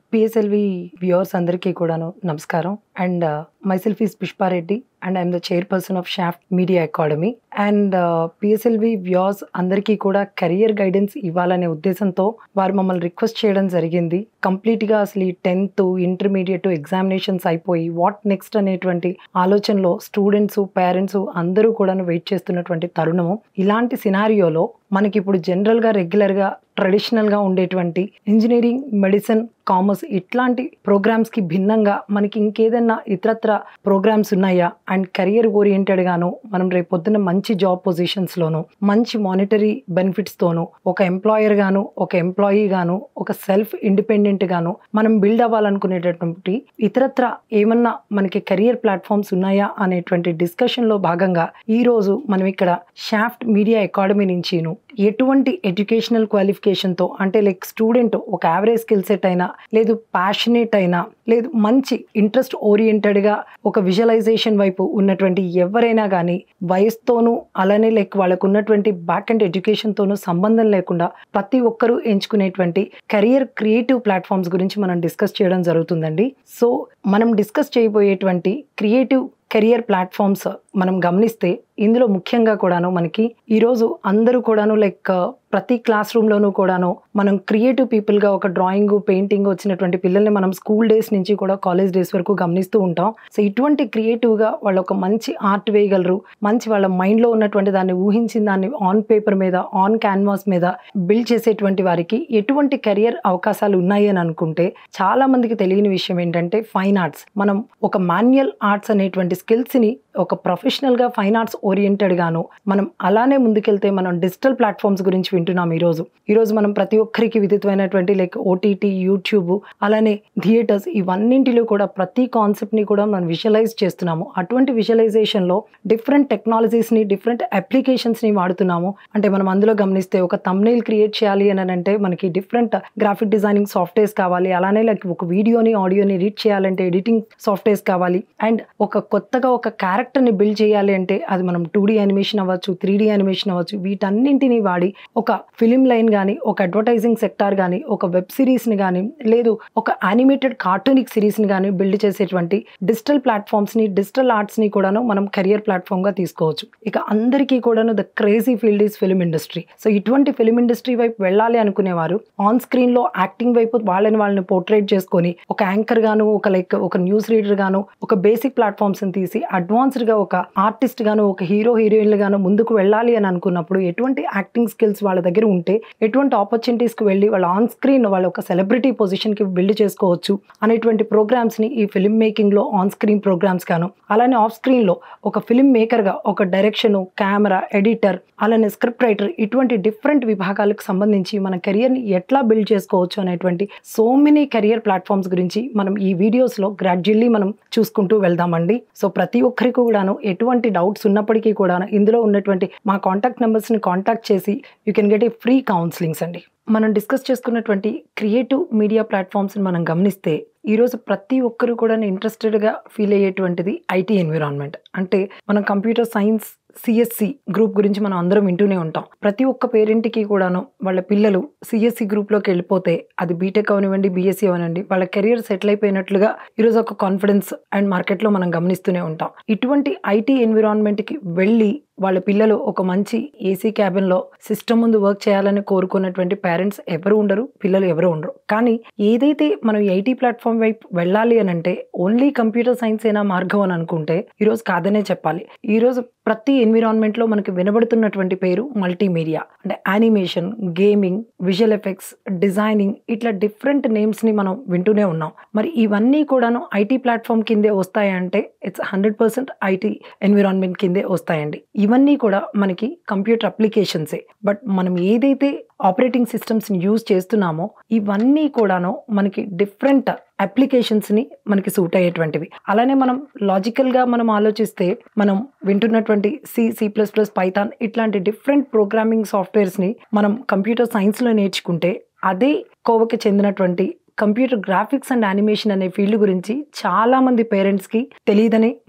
PSLV viewers అందరికీ కూడాను నమస్కారం and myself is Pushpa Reddy and I'm the chairperson of shaft media academy and PSLV viewers అందరికీ కూడా career guidance ఇవ్వాలనే ఉద్దేశంతో వారు మమ్మల్ని రిక్వెస్ట్ చేయడం జరిగింది కంప్లీట్గా అసలు ఈ టెన్త్ ఇంటర్మీడియట్ ఎగ్జామినేషన్స్ అయిపోయి వాట్ నెక్స్ట్ అనేటువంటి ఆలోచనలో స్టూడెంట్స్ పేరెంట్స్ అందరూ కూడాను వెయిట్ చేస్తున్నటువంటి తరుణము ఇలాంటి సినారియోలో మనకి ఇప్పుడు జనరల్గా రెగ్యులర్గా ట్రెడిషనల్గా ఉండేటువంటి ఇంజనీరింగ్ మెడిసిన్ కామర్స్ ఇట్లాంటి ప్రోగ్రామ్స్కి భిన్నంగా మనకి ఇంకేదైనా ఇతరత్ర ప్రోగ్రామ్స్ ఉన్నాయా అండ్ కెరియర్ ఓరియంటెడ్ గాను మనం రేపు పొద్దున్న మంచి జాబ్ పొజిషన్స్లోను మంచి మానిటరీ బెనిఫిట్స్తోను ఒక ఎంప్లాయర్ గాను ఒక ఎంప్లాయీ గాను ఒక సెల్ఫ్ ఇండిపెండెంట్ గాను మనం బిల్డ్ అవ్వాలనుకునేటటువంటి ఇతరత్ర ఏమన్నా మనకి కెరియర్ ప్లాట్ఫామ్స్ ఉన్నాయా అనేటువంటి డిస్కషన్లో భాగంగా ఈ రోజు మనం ఇక్కడ షాఫ్ట్ మీడియా అకాడమీ నుంచిను ఎటువంటి ఎడ్యుకేషనల్ క్వాలిఫికేషన్తో అంటే లైక్ స్టూడెంట్ ఒక యావరేజ్ స్కిల్ సెట్ అయినా లేదు ప్యాషనేట్ అయినా లేదు మంచి ఇంట్రెస్ట్ ఓరియంటెడ్గా ఒక విజువలైజేషన్ వైపు ఉన్నటువంటి ఎవరైనా కానీ వయసుతోనూ అలానే లైక్ వాళ్ళకు ఉన్నటువంటి బ్యాక్ అండ్ ఎడ్యుకేషన్తోనూ సంబంధం లేకుండా ప్రతి ఒక్కరూ ఎంచుకునేటువంటి కెరియర్ క్రియేటివ్ ప్లాట్ఫామ్స్ గురించి మనం డిస్కస్ చేయడం జరుగుతుందండి సో మనం డిస్కస్ చేయబోయేటువంటి క్రియేటివ్ కెరియర్ ప్లాట్ఫామ్స్ మనం గమనిస్తే ఇందులో ముఖ్యంగా కూడాను మనకి ఈరోజు అందరూ కూడాను లైక్ ప్రతి క్లాస్ రూమ్లోనూ కూడాను మనం క్రియేటివ్ పీపుల్గా ఒక డ్రాయింగ్ పెయింటింగ్ వచ్చినటువంటి పిల్లల్ని మనం స్కూల్ డేస్ నుంచి కూడా కాలేజ్ డేస్ వరకు గమనిస్తూ ఉంటాం సో ఇటువంటి క్రియేటివ్గా వాళ్ళు ఒక మంచి ఆర్ట్ వేయగలరు మంచి వాళ్ళ మైండ్లో ఉన్నటువంటి దాన్ని ఊహించిన దాన్ని ఆన్ పేపర్ మీద ఆన్ క్యాన్వాస్ మీద బిల్డ్ చేసేటువంటి వారికి ఎటువంటి కెరియర్ అవకాశాలు ఉన్నాయి అని అనుకుంటే చాలా మందికి తెలియని విషయం ఏంటంటే ఫైన్ ఆర్ట్స్ మనం ఒక మాన్యువల్ ఆర్ట్స్ అనేటువంటి స్కిల్స్ని ఒక ప్రొఫెషనల్గా ఫైన్ ఆర్ట్స్ ఓరియంటెడ్ గాను మనం అలానే ముందుకెళ్తే మనం డిజిటల్ ప్లాట్ఫామ్స్ గురించి వింటున్నాం ఈరోజు ఈరోజు మనం ప్రతి ఒక్కరికి విదితమైనటువంటి లైక్ ఓటీటీ యూట్యూబ్ అలానే థియేటర్స్ ఇవన్నింటిలో కూడా ప్రతి కాన్సెప్ట్ని కూడా మనం విజువలైజ్ చేస్తున్నాము అటువంటి విజువలైజేషన్లో డిఫరెంట్ టెక్నాలజీస్ని డిఫరెంట్ అప్లికేషన్స్ని వాడుతున్నాము అంటే మనం అందులో గమనిస్తే ఒక తమ్నైల్ క్రియేట్ చేయాలి అని అంటే మనకి డిఫరెంట్ గ్రాఫిక్ డిజైనింగ్ సాఫ్ట్వేర్స్ కావాలి అలానే లైక్ ఒక వీడియోని ఆడియోని రీడ్ చేయాలంటే ఎడిటింగ్ సాఫ్ట్వేర్స్ కావాలి అండ్ ఒక కొత్తగా ఒక క్యారెక్టర్ని బిల్డ్ చేయాలి అంటే అది మనం టూ డీ యానిమేషన్ అవ్వచ్చు త్రీ డీ యానిమేషన్ అవ్వచ్చు వీటన్నింటినీ వాడి ఒక ఫిలిం లైన్ కానీ ఒక అడ్వర్టైజింగ్ సెక్టార్ కానీ ఒక వెబ్ సిరీస్ని కానీ లేదు ఒక యానిమేటెడ్ కార్టూనిక్ సిరీస్ని కానీ బిల్డ్ చేసేటువంటి డిజిటల్ ప్లాట్ఫామ్స్ని డిజిటల్ ఆర్ట్స్ని కూడాను మనం కెరియర్ ప్లాట్ఫామ్గా తీసుకోవచ్చు ఇక అందరికీ కూడాను the crazy field is film industry so ఇటువంటి ఫిలిం ఇండస్ట్రీ వైపు వెళ్ళాలి అనుకునేవారు ఆన్ స్క్రీన్లో యాక్టింగ్ వైపు వాళ్ళని వాళ్ళని పోర్ట్రేట్ చేసుకొని ఒక యాంకర్ గాను ఒక లైక్ ఒక న్యూస్ రీడర్ గాను ఒక బేసిక్ ప్లాట్ఫామ్స్ని తీసి అడ్వాన్స్డ్గా ఒక ఆర్టిస్ట్ గాను ఒక హీరో హీరోయిన్లు గాను ముందుకు వెళ్ళాలి అని అనుకున్నప్పుడు ఎటువంటి యాక్టింగ్ స్కిల్స్ వాళ్ళ దగ్గర ఉంటే ఎటువంటి ఆపర్చునిటీస్కి వెళ్ళి వాళ్ళ ఆన్ స్క్రీన్ వాళ్ళ ఒక సెలబ్రిటీ పొజిషన్కి బిల్డ్ చేసుకోవచ్చు అనేటువంటి ప్రోగ్రామ్స్ని ఈ ఫిల్మ్ మేకింగ్లో ఆన్ స్క్రీన్ ప్రోగ్రామ్స్ గాను అలానే ఆఫ్ స్క్రీన్లో ఒక ఫిల్మ్ మేకర్గా ఒక డైరెక్షన్ కెమెరా ఎడిటర్ అలానే స్క్రిప్ట్ రైటర్ ఇటువంటి డిఫరెంట్ విభాగాలకు సంబంధించి మన కెరియర్ని ఎట్లా బిల్డ్ చేసుకోవచ్చు అనేటువంటి సో మెనీ కెరియర్ ప్లాట్ఫామ్స్ గురించి మనం ఈ వీడియోస్లో గ్రాడ్యువల్లీ మనం చూసుకుంటూ వెళ్దామండి సో ప్రతి ఒక్కరికి కూడాను ఎటువంటి డౌట్స్ ఉన్నప్పటికీ కూడా ఇందులో ఉన్నటువంటి మా కాంటాక్ట్ నెంబర్స్ని కాంటాక్ట్ చేసి you can get a free counsellings అండి మనం డిస్కస్ చేసుకున్నటువంటి క్రియేటివ్ మీడియా ప్లాట్ఫామ్స్ని మనం గమనిస్తే ఈరోజు ప్రతి ఒక్కరు కూడా ఇంట్రెస్టెడ్గా ఫీల్ అయ్యేటువంటిది ఐటీ ఎన్విరాన్మెంట్ అంటే మనం కంప్యూటర్ సైన్స్ సిఎస్సి గ్రూప్ గురించి మనం అందరం వింటూనే ఉంటాం ప్రతి ఒక్క పేరెంట్కి కూడాను వాళ్ళ పిల్లలు సిఎస్సి గ్రూప్లోకి వెళ్ళిపోతే అది బీటెక్ అవనివ్వండి బీఎస్సీ అవనండి వాళ్ళ కెరియర్ సెటిల్ అయిపోయినట్లుగా ఈరోజు ఒక కాన్ఫిడెన్స్ అండ్ మార్కెట్లో మనం గమనిస్తూనే ఉంటాం ఇటువంటి ఐటీ ఎన్విరాన్మెంట్కి వెళ్ళి వాళ్ళ పిల్లలు ఒక మంచి ఏసీ క్యాబిన్లో సిస్టమ్ ముందు వర్క్ చేయాలని కోరుకున్నటువంటి పేరెంట్స్ ఎవరు ఉండరు పిల్లలు ఎవరు ఉండరు కానీ ఏదైతే మనం ఐటీ ప్లాట్ఫామ్ వైపు వెళ్ళాలి అని అంటే ఓన్లీ కంప్యూటర్ సైన్స్ అయినా మార్గం అని అనుకుంటే ఈరోజు కాదనే చెప్పాలి ఈరోజు ప్రతి ఎన్విరాన్మెంట్లో మనకి వినబడుతున్నటువంటి పేరు మల్టీమీడియా అంటే animation gaming visual effects designing ఇట్లా డిఫరెంట్ నేమ్స్ని మనం వింటూనే ఉన్నాం మరి ఇవన్నీ కూడాను ఐటీ ప్లాట్ఫామ్ కిందే వస్తాయంటే it's hundred percent IT environment కిందే వస్తాయండి ఇవన్నీ కూడా మనకి కంప్యూటర్ అప్లికేషన్సే బట్ మనం ఏదైతే ఆపరేటింగ్ సిస్టమ్స్ని యూజ్ చేస్తున్నామో ఇవన్నీ కూడాను మనకి డిఫరెంట్ అప్లికేషన్స్ని మనకి సూట్ అయ్యేటువంటివి అలానే మనం లాజికల్గా మనం ఆలోచిస్తే మనం వింటున్నటువంటి C C plus plus Python ఇట్లాంటి డిఫరెంట్ ప్రోగ్రామింగ్ సాఫ్ట్వేర్స్ని మనం కంప్యూటర్ సైన్స్లో నేర్చుకుంటే అదే కోవకి చెందినటువంటి కంప్యూటర్ గ్రాఫిక్స్ అండ్ యానిమేషన్ అనే ఫీల్డ్ గురించి చాలా మంది పేరెంట్స్కి తెలియదని మనం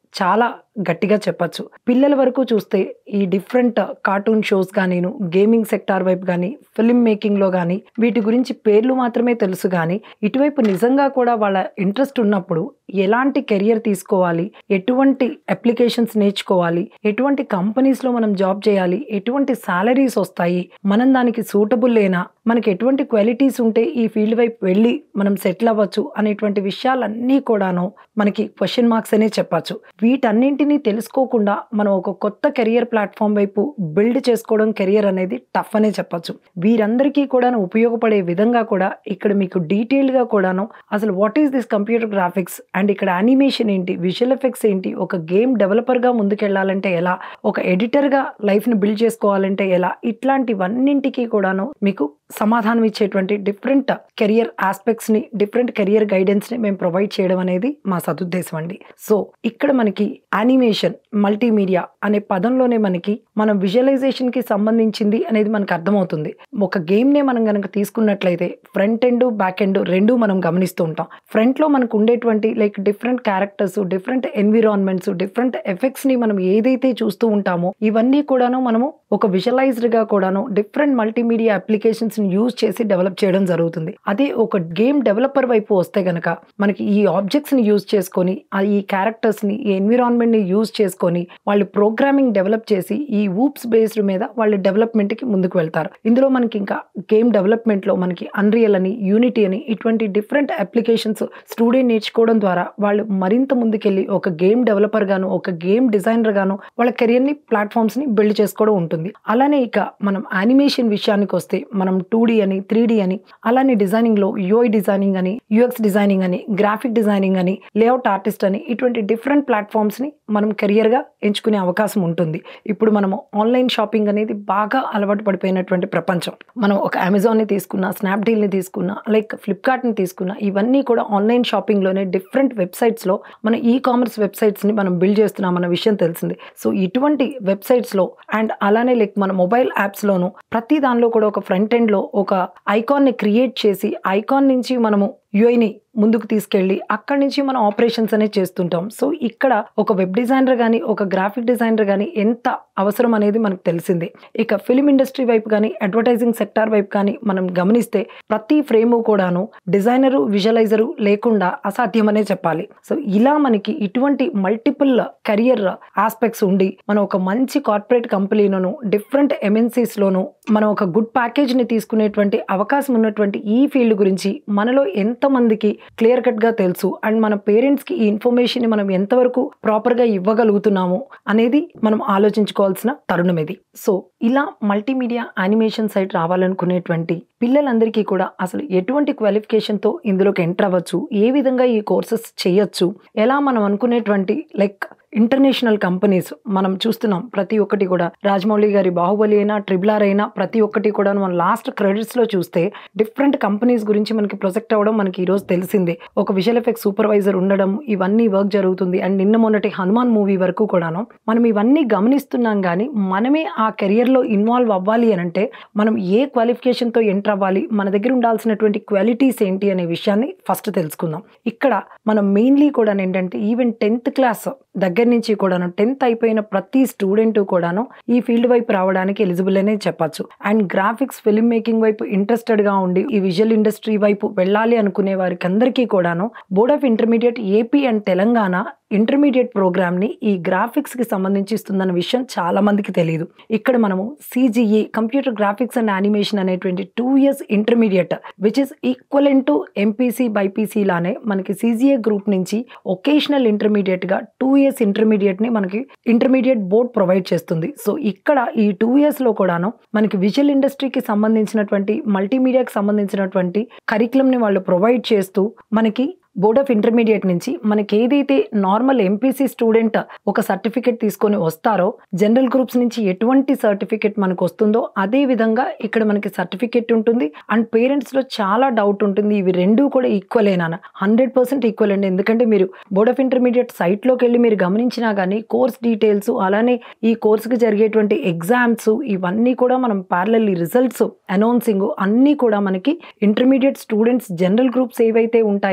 చాలా గట్టిగా చెప్పచ్చు పిల్లల వరకు చూస్తే ఈ డిఫరెంట్ కార్టూన్ షోస్ గానీను గేమింగ్ సెక్టార్ వైపు కానీ ఫిల్మ్ మేకింగ్లో కానీ వీటి గురించి పేర్లు మాత్రమే తెలుసు కానీ ఇటువైపు నిజంగా కూడా వాళ్ళ ఇంట్రెస్ట్ ఉన్నప్పుడు ఎలాంటి కెరియర్ తీసుకోవాలి ఎటువంటి అప్లికేషన్స్ నేర్చుకోవాలి ఎటువంటి కంపెనీస్లో మనం జాబ్ చేయాలి ఎటువంటి సాలరీస్ వస్తాయి మనం దానికి సూటబుల్ లేనా మనకి ఎటువంటి క్వాలిటీస్ ఉంటే ఈ ఫీల్డ్ వైపు వెళ్ళి మనం సెటిల్ అవ్వచ్చు అనేటువంటి విషయాలన్నీ కూడాను మనకి క్వశ్చన్ మార్క్స్ అనే చెప్పచ్చు వీటన్నింటినీ తెలుసుకోకుండా మనం ఒక కొత్త కెరియర్ ప్లాట్ఫామ్ వైపు బిల్డ్ చేసుకోవడం కెరియర్ అనేది టఫ్ అనే చెప్పచ్చు వీరందరికీ కూడాను ఉపయోగపడే విధంగా కూడా ఇక్కడ మీకు డీటెయిల్గా కూడాను అసలు what is this computer graphics and ఇక్కడ యానిమేషన్ ఏంటి విజువల్ ఎఫెక్ట్స్ ఏంటి ఒక గేమ్ డెవలపర్గా ముందుకెళ్ళాలంటే ఎలా ఒక ఎడిటర్గా లైఫ్ని బిల్డ్ చేసుకోవాలంటే ఎలా ఇట్లాంటివన్నింటికి కూడాను మీకు సమాధానం ఇచ్చేటువంటి డిఫరెంట్ కెరియర్ ఆస్పెక్ట్స్ని డిఫరెంట్ కెరియర్ గైడెన్స్ని మేము ప్రొవైడ్ చేయడం అనేది మా సదుద్దేశం అండి సో ఇక్కడ మనకి యానిమేషన్ మల్టీమీడియా అనే పదంలోనే మనకి మనం విజువలైజేషన్ కి సంబంధించింది అనేది మనకు అర్థమవుతుంది ఒక గేమ్ నే మనం కనుక తీసుకున్నట్లయితే ఫ్రంట్ ఎండ్ బ్యాక్ ఎండ్ రెండు మనం గమనిస్తూ ఉంటాం ఫ్రంట్ లో మనకు ఉండేటువంటి like different characters different environments different effects ని మనం ఏదైతే చూస్తూ ఉంటామో ఇవన్నీ కూడాను మనము ఒక విజువలైజ్డ్ గా కూడాను డిఫరెంట్ మల్టీమీడియా అప్లికేషన్స్ ని యూజ్ చేసి డెవలప్ చేయడం జరుగుతుంది అదే ఒక గేమ్ డెవలపర్ వైపు వస్తే గనక మనకి ఈ ఆబ్జెక్ట్స్ ని యూజ్ చేసుకొని ఆ ఈ క్యారెక్టర్స్ ని ఈ ఎన్విరాన్మెంట్ ని యూజ్ చేసుకొని వాళ్ళు ప్రోగ్రామింగ్ డెవలప్ చేసి ఈ ఊప్స్ బేస్డ్ మీద వాళ్ళు డెవలప్మెంట్ కి ముందుకు వెళ్తారు ఇందులో మనకి ఇంకా గేమ్ డెవలప్మెంట్ లో మనకి అన్రియల్ అని యూనిటీ అని ఇటువంటి డిఫరెంట్ అప్లికేషన్స్ స్టూడెంట్ నేర్చుకోవడం ద్వారా వాళ్ళు మరింత ముందుకెళ్ళి ఒక గేమ్ డెవలపర్ గాను ఒక గేమ్ డిజైనర్ గాను వాళ్ళ కెరియర్ ని ప్లాట్ఫామ్స్ ని బిల్డ్ చేసుకోవడం ఉంటుంది అలానే ఇక మనం యానిమేషన్ విషయానికి వస్తే మనం టూ అని త్రీ అని అలానే డిజైనింగ్ లో యూఐ డిజైనింగ్ అని యూఎక్స్ డిజైనింగ్ అని గ్రాఫిక్ డిజైనింగ్ అని లేఅవుట్ ఆర్టిస్ట్ అని ఇటువంటి డిఫరెంట్ ప్లాట్ఫామ్స్ ని మనం కెరియర్ గా ఎంచుకునే అవకాశం ఉంటుంది ఇప్పుడు మనము ఆన్లైన్ షాపింగ్ అనేది బాగా అలవాటు పడిపోయినటువంటి ప్రపంచం మనం ఒక అమెజాన్ ని తీసుకున్నా స్నాప్డీల్ ని తీసుకున్నా లైక్ ఫ్లిప్కార్ట్ ని తీసుకున్నా ఇవన్నీ కూడా ఆన్లైన్ షాపింగ్ లోనే డిఫరెంట్ వెబ్సైట్స్ లో మన ఈ కామర్స్ వెబ్సైట్స్ ని మనం బిల్డ్ చేస్తున్నాం అన్న విషయం తెలిసింది సో ఇటువంటి వెబ్సైట్స్ లో అండ్ అలానే లైక్ మన మొబైల్ యాప్స్ లోను ప్రతి దానిలో కూడా ఒక ఫ్రంట్ ఎండ్ లో ఒక ఐకాన్ ని క్రియేట్ చేసి ఐకాన్ నుంచి మనము యుఐని ముందుకు తీసుకెళ్ళి అక్కడి నుంచి మనం ఆపరేషన్స్ అనేది చేస్తుంటాం సో ఇక్కడ ఒక వెబ్ డిజైనర్ కానీ ఒక గ్రాఫిక్ డిజైనర్ కానీ ఎంత అవసరం అనేది మనకు తెలిసిందే ఇక ఫిలిం ఇండస్ట్రీ వైపు కానీ అడ్వర్టైజింగ్ సెక్టార్ వైపు కానీ మనం గమనిస్తే ప్రతి ఫ్రేము కూడాను డిజైనరు విజువలైజరు లేకుండా అసాధ్యమనే చెప్పాలి సో ఇలా మనకి ఇటువంటి మల్టిపుల్ కెరియర్ ఆస్పెక్ట్స్ ఉండి మనం ఒక మంచి కార్పొరేట్ కంపెనీలోను డిఫరెంట్ ఎంఎన్సీస్ లోను మనం ఒక గుడ్ ప్యాకేజ్ ని తీసుకునేటువంటి అవకాశం ఉన్నటువంటి ఈ ఫీల్డ్ గురించి మనలో ఎంతమందికి క్లియర్ కట్ గా తెలుసు అండ్ మన పేరెంట్స్ కి ఈ ఇన్ఫర్మేషన్ ని మనం ఎంతవరకు ప్రాపర్ గా ఇవ్వగలుగుతున్నాము అనేది మనం ఆలోచించుకోవాల్సిన తరుణం ఇది సో ఇలా మల్టీమీడియా యానిమేషన్ సైట్ రావాలనుకునేటువంటి పిల్లలందరికీ కూడా అసలు ఎటువంటి క్వాలిఫికేషన్తో ఇందులోకి ఎంటర్ అవ్వచ్చు ఏ విధంగా ఈ కోర్సెస్ చేయొచ్చు ఎలా మనం అనుకునేటువంటి లైక్ ఇంటర్నేషనల్ కంపెనీస్ మనం చూస్తున్నాం ప్రతి ఒక్కటి కూడా రాజమౌళి గారి బాహుబలి అయినా ట్రిబుల్ ఆర్ అయినా ప్రతి ఒక్కటి కూడా మనం లాస్ట్ క్రెడిట్స్ లో చూస్తే డిఫరెంట్ కంపెనీస్ గురించి మనకి ప్రొజెక్ట్ అవ్వడం మనకి ఈ రోజు తెలిసిందే ఒక విజువల్ ఎఫెక్ట్ సూపర్వైజర్ ఉండడం ఇవన్నీ వర్క్ జరుగుతుంది అండ్ నిన్న మొన్నటి హనుమాన్ మూవీ వరకు కూడాను మనం ఇవన్నీ గమనిస్తున్నాం కానీ మనమే ఆ కెరియర్ లో ఇన్వాల్వ్ అవ్వాలి అని అంటే మనం ఏ క్వాలిఫికేషన్ తో ఎంటర్ అవ్వాలి మన దగ్గర ఉండాల్సినటువంటి క్వాలిటీస్ ఏంటి అనే విషయాన్ని ఫస్ట్ తెలుసుకుందాం ఇక్కడ మనం మెయిన్లీ కూడా ఏంటంటే ఈవెన్ టెన్త్ క్లాస్ దగ్గర నుంచి కూడాను టెన్త్ అయిపోయిన ప్రతి స్టూడెంట్ కూడాను ఈ ఫీల్డ్ వైపు రావడానికి ఎలిజిబుల్ అనే చెప్పచ్చు అండ్ గ్రాఫిక్స్ ఫిల్మ్ మేకింగ్ వైపు ఇంట్రెస్టెడ్ గా ఉండి ఈ విజువల్ ఇండస్ట్రీ వైపు వెళ్ళాలి అనుకునే వారికి అందరికీ కూడాను board of intermediate AP and Telangana intermediate programme ని ఈ గ్రాఫిక్స్ కి సంబంధించి ఇస్తుందన్న విషయం చాలా మందికి తెలియదు ఇక్కడ మనము CGA computer graphics and animation అనేటువంటి two years intermediate which is equal to MPC BiPC లానే మనకి సిజిఏ గ్రూప్ నుంచి ఒకేషనల్ ఇంటర్మీడియట్ గా టూ ఇయర్స్ ఇంటర్మీడియట్ ని మనకి ఇంటర్మీడియట్ బోర్డ్ ప్రొవైడ్ చేస్తుంది సో ఇక్కడ ఈ టూ ఇయర్స్ లో కూడాను మనకి విజువల్ ఇండస్ట్రీకి సంబంధించినటువంటి మల్టీమీడియాకి సంబంధించినటువంటి కరికులం ని వాళ్ళు ప్రొవైడ్ చేస్తూ మనకి బోర్డ్ ఆఫ్ ఇంటర్మీడియట్ నుంచి మనకి ఏదైతే నార్మల్ ఎంపీసీ స్టూడెంట్ ఒక సర్టిఫికేట్ తీసుకొని వస్తారో జనరల్ గ్రూప్స్ నుంచి ఎటువంటి సర్టిఫికేట్ మనకు వస్తుందో అదే విధంగా ఇక్కడ మనకి సర్టిఫికేట్ ఉంటుంది అండ్ పేరెంట్స్ లో చాలా డౌట్ ఉంటుంది ఇవి రెండు కూడా ఈక్వలేనా హండ్రెడ్ పర్సెంట్ ఈక్వల్ అండి ఎందుకంటే మీరు బోర్డ్ ఆఫ్ ఇంటర్మీడియట్ సైట్ లోకి వెళ్ళి మీరు గమనించినా కానీ కోర్స్ డీటెయిల్స్ అలానే ఈ కోర్సుకి జరిగేటువంటి ఎగ్జామ్స్ ఇవన్నీ కూడా మనం ప్యారలల్ రిజల్ట్స్ అనౌన్సింగ్ అన్నీ కూడా మనకి ఇంటర్మీడియట్ స్టూడెంట్స్ జనరల్ గ్రూప్స్ ఏవైతే ఉంటాయో వాటి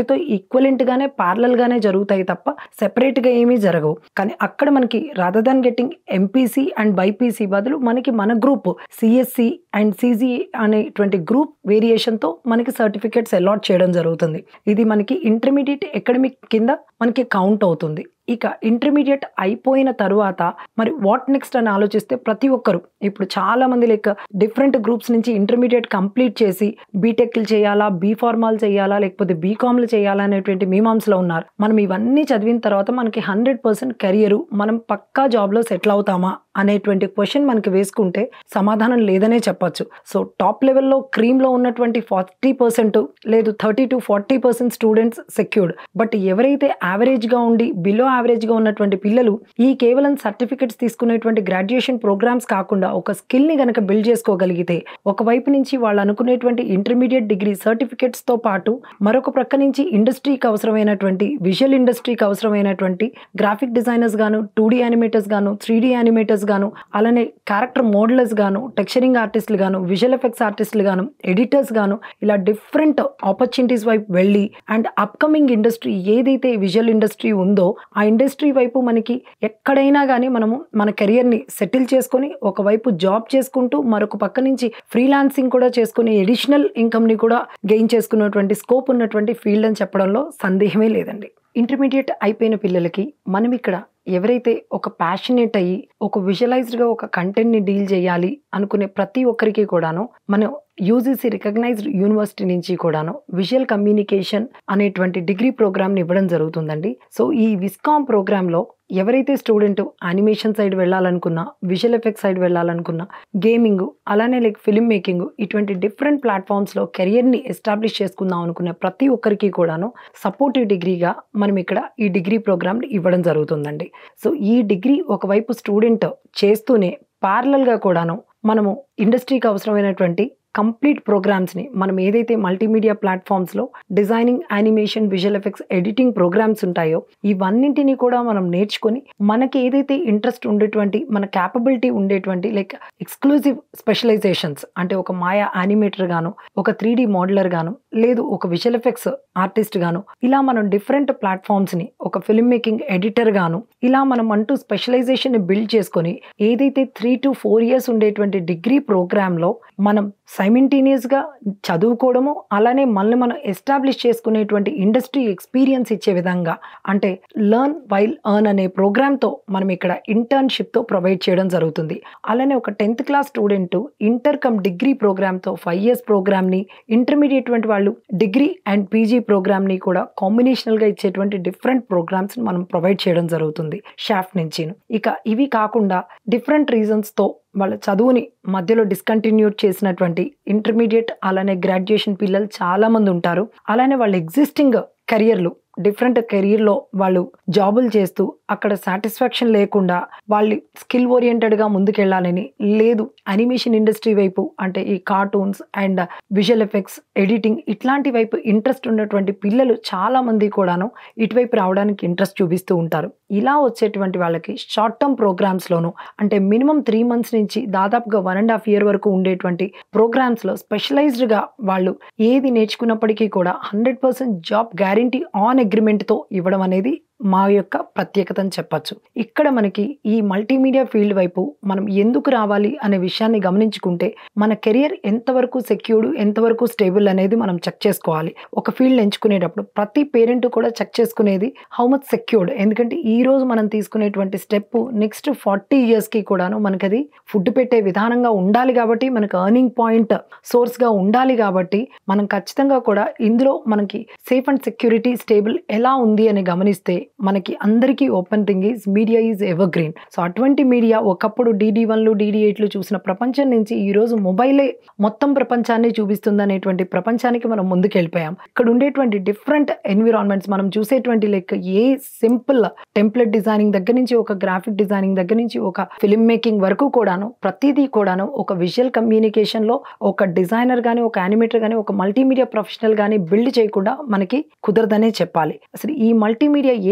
వాటితో ఈక్వలెంట్ గానే ప్యారలల్ గానే జరుగుతాయి తప్ప సెపరేట్ గా ఏమీ జరగవు కానీ అక్కడ మనకి rather than getting MPC and BiPC బదులు మనకి మన గ్రూప్ సిఎస్సి అండ్ సిజి అనేటువంటి గ్రూప్ వేరియేషన్ తో మనకి సర్టిఫికేట్స్ అలాట్ చేయడం జరుగుతుంది ఇది మనకి ఇంటర్మీడియట్ ఎకడమిక్ కింద మనకి కౌంట్ అవుతుంది ఇక ఇంటర్మీడియట్ అయిపోయిన తరువాత మరి వాట్ నెక్స్ట్ అని ఆలోచిస్తే ప్రతి ఒక్కరు ఇప్పుడు చాలా మంది లైక్ డిఫరెంట్ గ్రూప్స్ నుంచి ఇంటర్మీడియట్ కంప్లీట్ చేసి బీటెక్లు చేయాలా బీ ఫార్మాల్ చేయాలా లేకపోతే బీకామ్లు చేయాలా అనేటువంటి మీమాంస్లో ఉన్నారు మనం ఇవన్నీ చదివిన తర్వాత మనకి హండ్రెడ్ పర్సెంట్ కెరియర్ మనం పక్కా జాబ్లో సెటిల్ అవుతామా అనేటువంటి క్వశ్చన్ మనకి వేసుకుంటే సమాధానం లేదనే చెప్పొచ్చు సో టాప్ లెవెల్లో క్రీమ్లో ఉన్నటువంటి ఫార్టీ పర్సెంట్ లేదు thirty to forty percent students secured but ఎవరైతే యావరేజ్గా ఉండి బిలో యావరేజ్గా ఉన్నటువంటి పిల్లలు ఈ కేవలం సర్టిఫికెట్స్ తీసుకునేటువంటి గ్రాడ్యుయేషన్ ప్రోగ్రామ్స్ కాకుండా ఒక స్కిల్ని గనక బిల్డ్ చేసుకోగలిగితే ఒకవైపు నుంచి వాళ్ళు అనుకునేటువంటి ఇంటర్మీడియట్ డిగ్రీ సర్టిఫికెట్స్తో పాటు మరొక ప్రక్క నుంచి ఇండస్ట్రీకి అవసరమైనటువంటి విజువల్ ఇండస్ట్రీకి అవసరమైనటువంటి గ్రాఫిక్ డిజైనర్స్ గాను టూ డీ యానిమేటర్స్ గాను త్రీ డీ యానిమేటర్స్ గాను అలానే క్యారెక్టర్ మోడలర్స్ గాను టెక్చరింగ్ ఆర్టిస్టులు గాను విజువల్ ఎఫెక్ట్స్ ఆర్టిస్టులు గాను ఎడిటర్స్ గాను ఇలా డిఫరెంట్ ఆపర్చునిటీస్ వైపు వెళ్ళి అండ్ అప్కమింగ్ ఇండస్ట్రీ ఏదైతే విజువల్ ఇండస్ట్రీ ఉందో ఆ ఇండస్ట్రీ వైపు మనకి ఎక్కడైనా కానీ మనము మన కెరియర్ని సెటిల్ చేసుకొని ఒకవైపు జాబ్ చేసుకుంటూ మరొక పక్క నుంచి ఫ్రీలాన్సింగ్ కూడా చేసుకుని ఎడిషనల్ ఇన్కమ్ని కూడా గెయిన్ చేసుకున్నటువంటి స్కోప్ ఉన్నటువంటి ఫీల్డ్ అని చెప్పడంలో సందేహమే లేదండి ఇంటర్మీడియట్ అయిపోయిన పిల్లలకి మనం ఇక్కడ ఎవరైతే ఒక ప్యాషనేట్ అయ్యి ఒక విజువలైజ్డ్గా ఒక కంటెంట్ని డీల్ చేయాలి అనుకునే ప్రతి ఒక్కరికి కూడాను మనం యూజీసీ రికగ్నైజ్డ్ యూనివర్సిటీ నుంచి కూడాను విజువల్ కమ్యూనికేషన్ అనేటువంటి డిగ్రీ ప్రోగ్రామ్ని ఇవ్వడం జరుగుతుందండి సో ఈ విస్కామ్ ప్రోగ్రాంలో ఎవరైతే స్టూడెంట్ యానిమేషన్ సైడ్ వెళ్ళాలనుకున్నా విజువల్ ఎఫెక్ట్ సైడ్ వెళ్ళాలనుకున్నా గేమింగ్ అలానే లైక్ ఫిల్మ్ మేకింగ్ ఇటువంటి డిఫరెంట్ ప్లాట్ఫామ్స్లో కెరియర్ని ఎస్టాబ్లిష్ చేసుకుందాం అనుకునే ప్రతి ఒక్కరికి కూడాను సపోర్టివ్ డిగ్రీగా మనం ఇక్కడ ఈ డిగ్రీ ప్రోగ్రామ్ ఇవ్వడం జరుగుతుందండి సో ఈ డిగ్రీ ఒకవైపు స్టూడెంట్ చేస్తూనే ప్యారలల్గా కూడాను మనము ఇండస్ట్రీకి అవసరమైనటువంటి కంప్లీట్ ప్రోగ్రామ్స్ని మనం ఏదైతే మల్టీమీడియా ప్లాట్ఫామ్స్లో designing animation visual effects editing programmes ఉంటాయో ఇవన్నింటినీ కూడా మనం నేర్చుకొని మనకి ఏదైతే ఇంట్రెస్ట్ ఉండేటువంటి మన క్యాపబిలిటీ ఉండేటువంటి లైక్ ఎక్స్క్లూజివ్ స్పెషలైజేషన్స్ అంటే ఒక మాయా యానిమేటర్ గాను ఒక త్రీ డి మోడలర్ గాను లేదు ఒక విజువల్ ఎఫెక్ట్స్ ఆర్టిస్ట్ గాను ఇలా మనం డిఫరెంట్ ప్లాట్ఫామ్స్ని ఒక ఫిల్మ్ మేకింగ్ ఎడిటర్ గాను ఇలా మనం అంటూ స్పెషలైజేషన్ బిల్డ్ చేసుకొని ఏదైతే త్రీ టు ఫోర్ ఇయర్స్ ఉండేటువంటి డిగ్రీ ప్రోగ్రాంలో మనం సైమింటేనియస్గా చదువుకోవడము అలానే మనల్ని మనం ఎస్టాబ్లిష్ చేసుకునేటువంటి ఇండస్ట్రీ ఎక్స్పీరియన్స్ ఇచ్చే విధంగా అంటే లర్న్ వైల్ ఎర్న్ అనే ప్రోగ్రామ్తో మనం ఇక్కడ ఇంటర్న్షిప్తో ప్రొవైడ్ చేయడం జరుగుతుంది అలానే ఒక tenth class student inter cum degree ప్రోగ్రామ్తో ఫైవ్ ఇయర్స్ ప్రోగ్రామ్ని ఇంటర్మీడియట్ వంటి వాళ్ళు డిగ్రీ అండ్ పీజీ ప్రోగ్రామ్ని కూడా కాంబినేషనల్గా ఇచ్చేటువంటి డిఫరెంట్ ప్రోగ్రామ్స్ మనం ప్రొవైడ్ చేయడం జరుగుతుంది షాఫ్ట్ నుంచి ఇక ఇవి కాకుండా డిఫరెంట్ రీజన్స్తో వాళ్ళ చదువుని మధ్యలో డిస్కంటిన్యూట్ చేసినటువంటి ఇంటర్మీడియట్ అలానే గ్రాడ్యుయేషన్ పిల్లలు చాలా మంది ఉంటారు అలానే వాళ్ళ ఎగ్జిస్టింగ్ కెరియర్లు డిఫరెంట్ కెరీర్లో వాళ్ళు జాబులు చేస్తూ అక్కడ సాటిస్ఫాక్షన్ లేకుండా వాళ్ళు స్కిల్ ఓరియంటెడ్గా ముందుకెళ్ళాలని లేదు అనిమేషన్ ఇండస్ట్రీ వైపు అంటే ఈ cartoons and visual effects editing ఇట్లాంటి వైపు ఇంట్రెస్ట్ ఉన్నటువంటి పిల్లలు చాలా మంది కూడాను ఇటువైపు రావడానికి ఇంట్రెస్ట్ చూపిస్తూ ఉంటారు ఇలా వచ్చేటువంటి వాళ్ళకి షార్ట్ టర్మ్ ప్రోగ్రామ్స్లోను అంటే మినిమం త్రీ మంత్స్ నుంచి దాదాపుగా వన్ అండ్ హాఫ్ ఇయర్ వరకు ఉండేటువంటి ప్రోగ్రామ్స్లో స్పెషలైజ్డ్గా వాళ్ళు ఏది నేర్చుకున్నప్పటికీ కూడా hundred percent job guarantee on అగ్రిమెంట్తో ఇవ్వడం అనేది మా యొక్క ప్రత్యేకత అని చెప్పచ్చు ఇక్కడ మనకి ఈ మల్టీమీడియా ఫీల్డ్ వైపు మనం ఎందుకు రావాలి అనే విషయాన్ని గమనించుకుంటే మన కెరియర్ ఎంతవరకు సెక్యూర్డ్ ఎంతవరకు స్టేబుల్ అనేది మనం చెక్ చేసుకోవాలి ఒక ఫీల్డ్ ఎంచుకునేటప్పుడు ప్రతి పేరెంట్ కూడా చెక్ చేసుకునేది హౌ మచ్ సెక్యూర్డ్ ఎందుకంటే ఈ రోజు మనం తీసుకునేటువంటి స్టెప్ నెక్స్ట్ ఫార్టీ ఇయర్స్కి కూడాను మనకి అది ఫుడ్ పెట్టే విధానంగా ఉండాలి కాబట్టి మనకు ఎర్నింగ్ పాయింట్ సోర్స్గా ఉండాలి కాబట్టి మనం ఖచ్చితంగా కూడా ఇందులో మనకి సేఫ్ అండ్ సెక్యూరిటీ స్టేబుల్ ఎలా ఉంది అని గమనిస్తే మనకి అందరికీ open thing is media is evergreen so అటువంటి మీడియా ఒకప్పుడు డీడీ వన్లు డీడీ ఎయిట్లు చూసిన ప్రపంచం నుంచి ఈ రోజు మొబైలే మొత్తం ప్రపంచాన్ని చూపిస్తుంది అనేటువంటి ప్రపంచానికి మనం ముందుకు వెళ్ళిపోయాం ఇక్కడ ఉండేటువంటి డిఫరెంట్ ఎన్విరాన్మెంట్స్ మనం చూసేటువంటి like a simple template designing దగ్గర నుంచి ఒక గ్రాఫిక్ డిజైనింగ్ దగ్గర నుంచి ఒక ఫిల్మ్ మేకింగ్ వరకు కూడాను ప్రతిదీ కూడాను ఒక విజువల్ కమ్యూనికేషన్ లో ఒక డిజైనర్ గానీ ఒక యానిమేటర్ గానీ ఒక మల్టీమీడియా ప్రొఫెషనల్ గానీ బిల్డ్ చేయకుండా మనకి కుదరదనే చెప్పాలి అసలు ఈ మల్టీమీడియా ఏ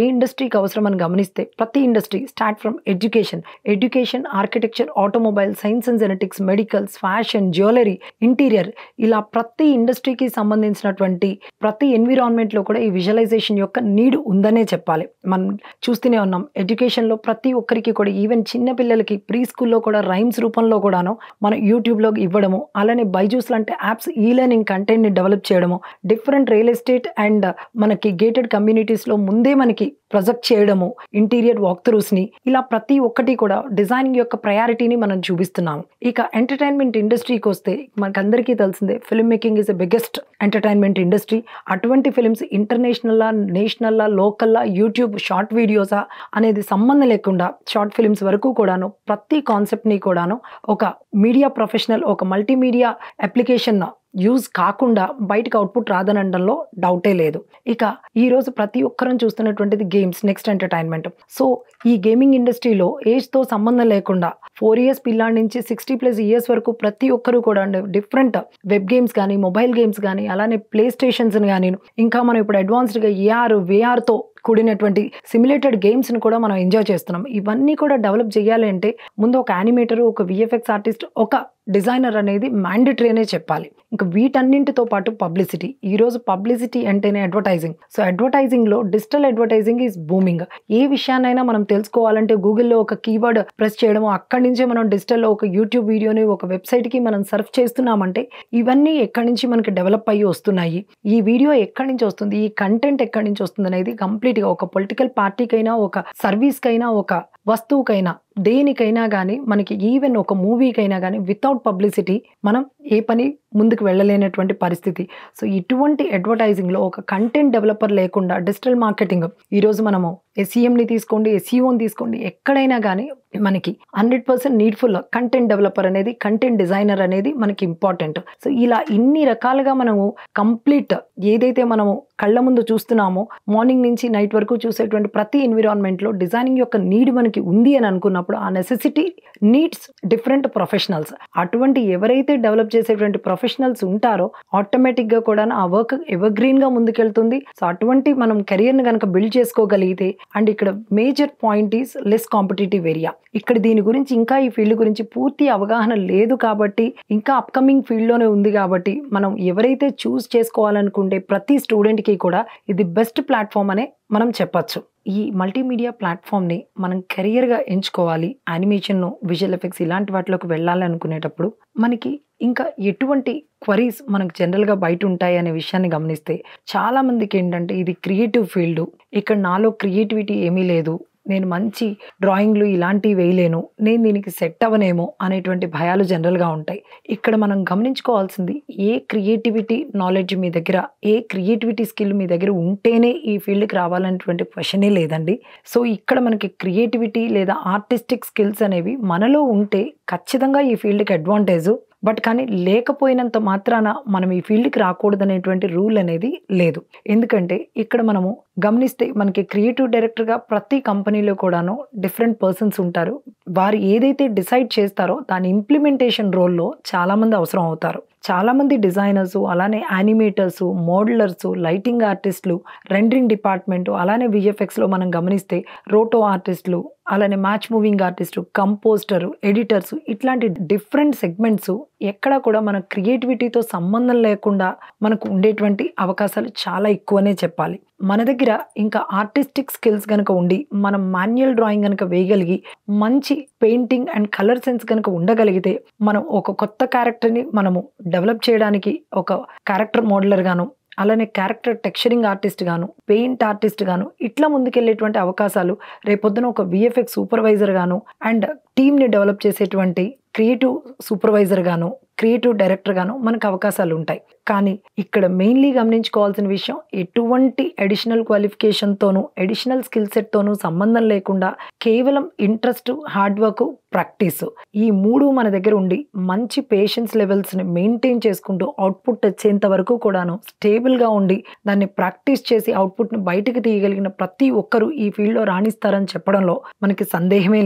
ఇండస్ట్రీకి అవసరం అని గమనిస్తే ప్రతి industry start from education education architecture automobile science and genetics medicals fashion jewellery interior ఇలా ప్రతి ఇండస్ట్రీకి సంబంధించినటువంటి ప్రతి ఎన్విరాన్మెంట్లో కూడా ఈ విజువలైజేషన్ యొక్క నీడ్ ఉందనే చెప్పాలి మనం చూస్తూనే ఉన్నాం ఎడ్యుకేషన్లో ప్రతి ఒక్కరికి కూడా ఈవెన్ చిన్న పిల్లలకి ప్రీ స్కూల్లో కూడా రైమ్స్ రూపంలో కూడాను మనం యూట్యూబ్లో ఇవ్వడము అలానే బైజూస్ లాంటి యాప్స్ ఈ లెర్నింగ్ కంటెంట్ని డెవలప్ చేయడము డిఫరెంట్ రియల్ ఎస్టేట్ అండ్ మనకి గేటెడ్ కమ్యూనిటీస్లో ముందే మనకి ప్రొజెక్ట్ చేయడము ఇంటీరియర్ వాక్ త్రూస్ని ఇలా ప్రతి ఒక్కటి కూడా డిజైనింగ్ యొక్క ప్రయారిటీని మనం చూపిస్తున్నాము ఇక ఎంటర్టైన్మెంట్ ఇండస్ట్రీకి వస్తే మనకందరికీ తెలిసిందే film making is the biggest entertainment industry అటువంటి ఫిలిమ్స్ ఇంటర్నేషనల్లా నేషనల్లా లోకల్లా యూట్యూబ్ షార్ట్ వీడియోసా అనేది సంబంధం లేకుండా షార్ట్ ఫిలిమ్స్ వరకు కూడాను ప్రతి కాన్సెప్ట్ని కూడాను ఒక మీడియా ప్రొఫెషనల్ ఒక మల్టీమీడియా అప్లికేషన్ యూజ్ కాకుండా బయటకు అవుట్పుట్ రాదనడంలో డౌటే లేదు ఇక ఈ రోజు ప్రతి ఒక్కరం చూస్తున్నటువంటిది గేమ్స్ నెక్స్ట్ ఎంటర్టైన్మెంట్ సో ఈ గేమింగ్ ఇండస్ట్రీలో ఏజ్తో సంబంధం లేకుండా ఫోర్ ఇయర్స్ పిల్లాడి నుంచి సిక్స్టీ ప్లస్ ఇయర్స్ వరకు ప్రతి ఒక్కరు కూడా డిఫరెంట్ వెబ్ గేమ్స్ కానీ మొబైల్ గేమ్స్ కానీ అలానే ప్లే స్టేషన్స్ కానీ ఇంకా మనం ఇప్పుడు అడ్వాన్స్డ్గా ఏఆర్ వేఆర్తో కూడినటువంటి సిమ్యులేటెడ్ గేమ్స్ని కూడా మనం ఎంజాయ్ చేస్తున్నాం ఇవన్నీ కూడా డెవలప్ చేయాలి అంటే ముందు ఒక యానిమేటర్ ఒక విఎఫ్ఎక్స్ ఆర్టిస్ట్ ఒక డిజైనర్ అనేది మ్యాండేటరీ అనే చెప్పాలి ఇంకా వీటన్నింటితో పాటు పబ్లిసిటీ ఈరోజు పబ్లిసిటీ అంటేనే అడ్వర్టైజింగ్ సో అడ్వర్టైజింగ్లో డిజిటల్ అడ్వర్టైజింగ్ ఈజ్ బూమింగ్ ఏ విషయాన్నైనా మనం తెలుసుకోవాలంటే గూగుల్లో ఒక కీవర్డ్ ప్రెస్ చేయడం అక్కడి నుంచే మనం డిజిటల్లో ఒక యూట్యూబ్ వీడియోని ఒక వెబ్సైట్కి మనం సర్చ్ చేస్తున్నామంటే ఇవన్నీ ఎక్కడి నుంచి మనకి డెవలప్ అయ్యి వస్తున్నాయి ఈ వీడియో ఎక్కడి నుంచి వస్తుంది ఈ కంటెంట్ ఎక్కడి నుంచి వస్తుంది అనేది కంప్లీట్గా ఒక పొలిటికల్ పార్టీకైనా ఒక సర్వీస్కైనా ఒక వస్తువుకైనా దేనికైనా కానీ మనకి ఈవెన్ ఒక మూవీకైనా కానీ వితౌట్ పబ్లిసిటీ మనం ఏ పని ముందుకు వెళ్ళలేనటువంటి పరిస్థితి సో ఇటువంటి అడ్వర్టైజింగ్లో ఒక కంటెంట్ డెవలపర్ లేకుండా డిజిటల్ మార్కెటింగ్ ఈరోజు మనము ఎస్ఈఎంని తీసుకోండి ఎస్ఈఓని తీసుకోండి ఎక్కడైనా కానీ మనకి hundred percent needful content developer అనేది కంటెంట్ డిజైనర్ అనేది మనకి ఇంపార్టెంట్ సో ఇలా ఇన్ని రకాలుగా మనము కంప్లీట్ ఏదైతే మనము కళ్ళ ముందు చూస్తున్నామో మార్నింగ్ నుంచి నైట్ వరకు చూసేటువంటి ప్రతి ఎన్విరాన్మెంట్లో డిజైనింగ్ యొక్క నీడ్ మనకి ఉంది అని అనుకున్నప్పుడు ఆ నెసెసిటీ నీడ్స్ డిఫరెంట్ ప్రొఫెషనల్స్ అటువంటి ఎవరైతే డెవలప్ చేసేటువంటి ప్రొఫెషనల్స్ ఉంటారో ఆటోమేటిక్గా కూడా ఆ వర్క్ ఎవర్గ్రీన్గా ముందుకెళ్తుంది సో అటువంటి మనం కెరియర్ని కనుక బిల్డ్ చేసుకోగలిగితే అండ్ ఇక్కడ major point is less competitive area ఇక్కడ దీని గురించి ఇంకా ఈ ఫీల్డ్ గురించి పూర్తి అవగాహన లేదు కాబట్టి ఇంకా అప్కమింగ్ ఫీల్డ్లోనే ఉంది కాబట్టి మనం ఎవరైతే చూస్ చేసుకోవాలనుకుంటే ప్రతి స్టూడెంట్కి కూడా ఇది బెస్ట్ ప్లాట్ఫామ్ అనే మనం చెప్పచ్చు ఈ మల్టీమీడియా ప్లాట్ఫామ్ని మనం కెరియర్గా ఎంచుకోవాలి యానిమేషన్ను విజువల్ ఎఫెక్ట్స్ ఇలాంటి వాటిలోకి వెళ్ళాలి అనుకునేటప్పుడు మనకి ఇంకా ఎటువంటి క్వరీస్ మనకు జనరల్గా బయట ఉంటాయి అనే విషయాన్ని గమనిస్తే చాలా మందికి ఏంటంటే ఇది క్రియేటివ్ ఫీల్డ్ ఇక్కడ నాలో క్రియేటివిటీ ఏమీ లేదు నేను మంచి డ్రాయింగ్లు ఇలాంటివి వేయలేను నేను దీనికి సెట్ అవ్వనేమో అనేటువంటి భయాలు జనరల్గా ఉంటాయి ఇక్కడ మనం గమనించుకోవాల్సింది ఏ క్రియేటివిటీ నాలెడ్జ్ మీ దగ్గర ఏ క్రియేటివిటీ స్కిల్ మీ దగ్గర ఉంటేనే ఈ ఫీల్డ్కి రావాలనేటువంటి క్వశ్చనే లేదండి సో ఇక్కడ మనకి క్రియేటివిటీ లేదా ఆర్టిస్టిక్ స్కిల్స్ అనేవి మనలో ఉంటే ఖచ్చితంగా ఈ ఫీల్డ్కి అడ్వాంటేజ్ బట్ కానీ లేకపోయినంత మాత్రాన మనం ఈ ఫీల్డ్కి రాకూడదనేటువంటి రూల్ అనేది లేదు ఎందుకంటే ఇక్కడ మనము గమనిస్తే మనకి క్రియేటివ్ డైరెక్టర్గా ప్రతి కంపెనీలో కూడాను డిఫరెంట్ పర్సన్స్ ఉంటారు వారు ఏదైతే డిసైడ్ చేస్తారో దాని ఇంప్లిమెంటేషన్ రోల్లో చాలామంది అవసరం అవుతారు చాలామంది డిజైనర్స్ అలానే యానిమేటర్స్ మోడలర్స్ లైటింగ్ ఆర్టిస్టులు రెండరింగ్ డిపార్ట్మెంట్ అలానే విఎఫ్ఎక్స్లో మనం గమనిస్తే రోటో ఆర్టిస్టులు అలానే match moving artist compositor editors ఇట్లాంటి డిఫరెంట్ సెగ్మెంట్స్ ఎక్కడ కూడా మన క్రియేటివిటీతో సంబంధం లేకుండా మనకు ఉండేటువంటి అవకాశాలు చాలా ఎక్కువనే చెప్పాలి మన దగ్గర ఇంకా ఆర్టిస్టిక్ స్కిల్స్ కనుక ఉండి మనం మాన్యువల్ డ్రాయింగ్ కనుక వేయగలిగి మంచి పెయింటింగ్ అండ్ కలర్ సెన్స్ కనుక ఉండగలిగితే మనం ఒక కొత్త క్యారెక్టర్ని మనము డెవలప్ చేయడానికి ఒక క్యారెక్టర్ మోడలర్ గాను అలానే క్యారెక్టర్ టెక్చరింగ్ ఆర్టిస్ట్ గాను పెయింట్ ఆర్టిస్ట్ గాను ఇట్లా ముందుకెళ్ళేటువంటి అవకాశాలు రేపొద్దున ఒక విఎఫ్ఎక్స్ సూపర్వైజర్ గాను అండ్ టీమ్ని డెవలప్ చేసేటువంటి క్రియేటివ్ సూపర్వైజర్ గాను క్రియేటివ్ డైరెక్టర్ గాను మనకు అవకాశాలు ఉంటాయి కానీ ఇక్కడ మెయిన్లీ గమనించుకోవాల్సిన విషయం ఎటువంటి అడిషనల్ క్వాలిఫికేషన్తోనూ అడిషనల్ స్కిల్ సెట్తోనూ సంబంధం లేకుండా కేవలం ఇంట్రెస్ట్ హార్డ్ వర్క్ ప్రాక్టీస్ ఈ మూడు మన దగ్గర ఉండి మంచి పేషెన్స్ లెవెల్స్ని మెయింటైన్ చేసుకుంటూ అవుట్పుట్ వచ్చేంత వరకు కూడాను స్టేబుల్గా ఉండి దాన్ని ప్రాక్టీస్ చేసి అవుట్పుట్ని బయటకు తీయగలిగిన ప్రతి ఒక్కరూ ఈ ఫీల్డ్లో రాణిస్తారని చెప్పడంలో మనకి సందేహమే లేదు